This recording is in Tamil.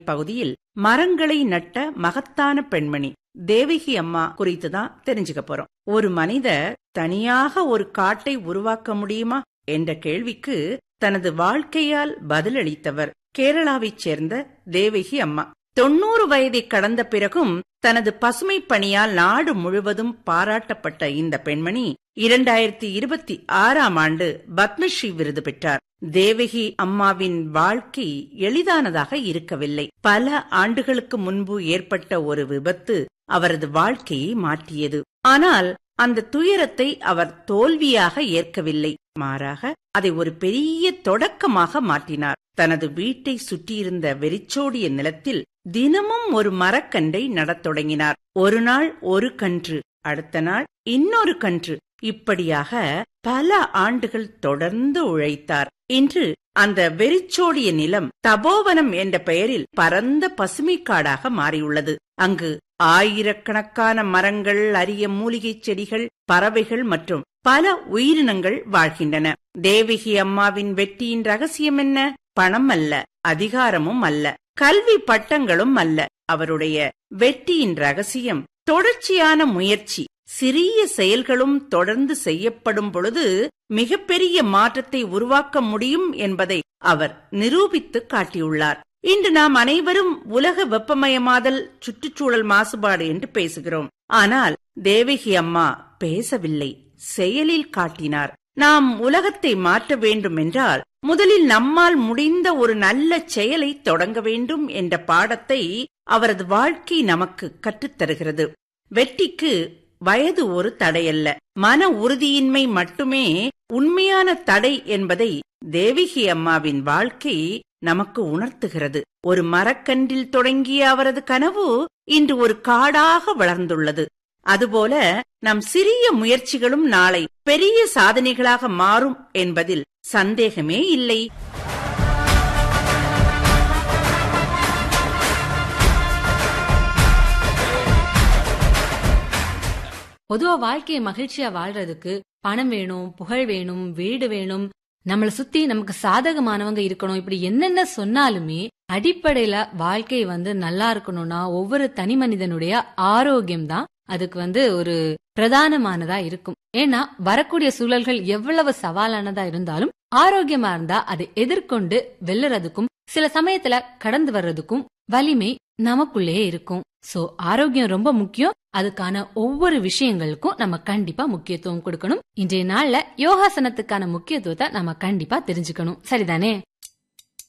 பகுதியில் மரங்களை நட்ட மகத்தான பெண்மணி தேவகி அம்மா குறித்து தான் தெரிஞ்சுக்க போறோம் ஒரு மனிதர் தனியாக ஒரு காட்டை உருவாக்க முடியுமா என்ற கேள்விக்கு தனது வாழ்க்கையால் பதிலளித்தவர் கேரளாவைச் சேர்ந்த தேவகி அம்மா தொண்ணூறு வயதை கடந்த பிறகும் தனது பசுமை பணியால் நாடு முழுவதும் பாராட்டப்பட்ட இந்த பெண்மணி இரண்டாயிரத்தி இருபத்தி ஆறாம் ஆண்டு பத்மஸ்ரீ விருது பெற்றார் தேவகி அம்மாவின் வாழ்க்கை எளிதானதாக இருக்கவில்லை பல ஆண்டுகளுக்கு முன்பு ஏற்பட்ட ஒரு விபத்து அவரது வாழ்க்கையை மாற்றியது ஆனால் அந்த துயரத்தை அவர் தோல்வியாக ஏற்கவில்லை மாறாக அதை ஒரு பெரிய தொடக்கமாக மாற்றினார் தனது வீட்டை சுற்றியிருந்த வெறிச்சோடிய நிலத்தில் தினமும் ஒரு மரக்கன்றை நடத் தொடங்கினார் ஒரு நாள் ஒரு கன்று அடுத்த நாள் இன்னொரு கன்று இப்படியாக பல ஆண்டுகள் தொடர்ந்து உழைத்தார் இன்று அந்த வெறிச்சோடிய நிலம் தபோவனம் என்ற பெயரில் பரந்த பசுமைக்காடாக மாறியுள்ளது அங்கு ஆயிரக்கணக்கான மரங்கள் அரிய மூலிகைச் செடிகள் பறவைகள் மற்றும் பல உயிரினங்கள் வாழ்கின்றன தேவகி அம்மாவின் வெற்றியின் ரகசியம் என்ன பணம் அல்ல அதிகாரமும் அல்ல கல்வி பட்டங்களும் அல்ல அவருடைய வெற்றியின் ரகசியம் தொடர்ச்சியான முயற்சி சிறிய செயல்களும் தொடர்ந்து செய்யப்படும் பொழுது மிகப்பெரிய மாற்றத்தை உருவாக்க முடியும் என்பதை அவர் நிரூபித்து காட்டியுள்ளார் இன்று நாம் அனைவரும் உலக வெப்பமயமாதல் சுற்றுச்சூழல் மாசுபாடு என்று பேசுகிறோம் ஆனால் தேவகி அம்மா பேசவில்லை செயலில் காட்டினார் நாம் உலகத்தை மாற்ற வேண்டும் என்றால் முதலில் நம்மால் முடிந்த ஒரு நல்ல செயலை தொடங்க வேண்டும் என்ற பாடத்தை அவரது வாழ்க்கை நமக்கு கற்றுத்தருகிறது வெற்றிக்கு வயது ஒரு தடையல்ல மன உறுதியின்மை மட்டுமே உண்மையான தடை என்பதை தேவிகி அம்மாவின் வாழ்க்கை நமக்கு உணர்த்துகிறது ஒரு மரக்கன்றில் தொடங்கிய அவரது கனவு இன்று ஒரு காடாக வளர்ந்துள்ளது அதுபோல நம் சிறிய முயற்சிகளும் நாளை பெரிய சாதனைகளாக மாறும் என்பதில் சந்தேகமே இல்லை பொதுவா வாழ்க்கையை மகிழ்ச்சியா வாழ்றதுக்கு பணம் வேணும் புகழ் வேணும் வீடு வேணும் நம்மள சுத்தி நமக்கு சாதகமானவங்க இருக்கணும் இப்படி என்னென்ன சொன்னாலுமே அடிப்படையில வாழ்க்கை வந்து நல்லா இருக்கணும்னா ஒவ்வொரு தனி மனிதனுடைய ஆரோக்கியம் தான் அதுக்கு வந்து ஒரு பிரதானமானதா இருக்கும் ஏன்னா வரக்கூடிய சூழல்கள் எவ்வளவு சவாலானதா இருந்தாலும் ஆரோக்கியமா இருந்தா அதை எதிர்கொண்டு வெல்லுறதுக்கும் சில சமயத்துல கடந்து வர்றதுக்கும் வலிமை நமக்குள்ளேயே இருக்கும் சோ ஆரோக்கியம் ரொம்ப முக்கியம் அதுக்கான ஒவ்வொரு விஷயங்களுக்கும் நம்ம கண்டிப்பா முக்கியத்துவம் கொடுக்கணும் இன்றைய நாள்ல யோகாசனத்துக்கான முக்கியத்துவத்தை நம்ம கண்டிப்பா தெரிஞ்சுக்கணும் சரிதானே